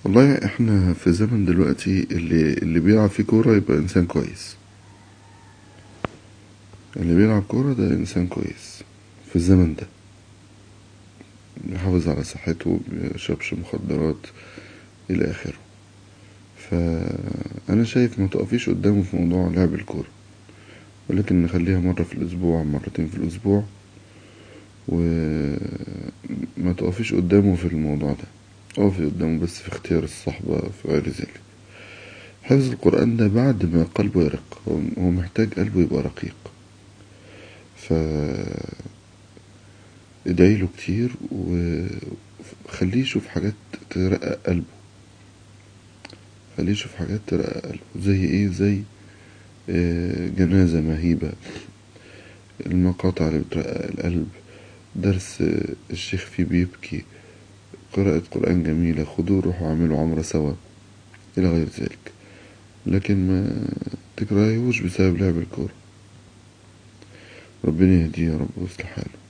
والله احنا في زمن دلوقتي اللي اللي بيلعب فيه كورة يبقى انسان كويس اللي بيلعب كورة ده انسان كويس في الزمن ده بيحافظ على صحته بيشربش مخدرات الى اخره فانا شايف ما تقفيش قدامه في موضوع لعب الكورة ولكن نخليها مرة في الاسبوع مرتين في الاسبوع وما تقفيش قدامه في الموضوع ده اقفي قدامه بس في اختيار الصحبة في غير ذلك حفظ القرآن ده بعد ما قلبه يرق هو محتاج قلبه يبقى رقيق ف ادعي له كتير وخليه يشوف حاجات ترقق قلبه خليه يشوف حاجات ترقق قلبه زي ايه زي جنازة مهيبة المقاطع اللي بترقق القلب درس الشيخ فيه بيبكي قراءة قرآن جميلة خدوه روحوا اعملوا عمرة سوا إلى غير ذلك لكن ما تكرهيهوش بسبب لعب الكورة ربنا يهديه يا رب ويصلح حاله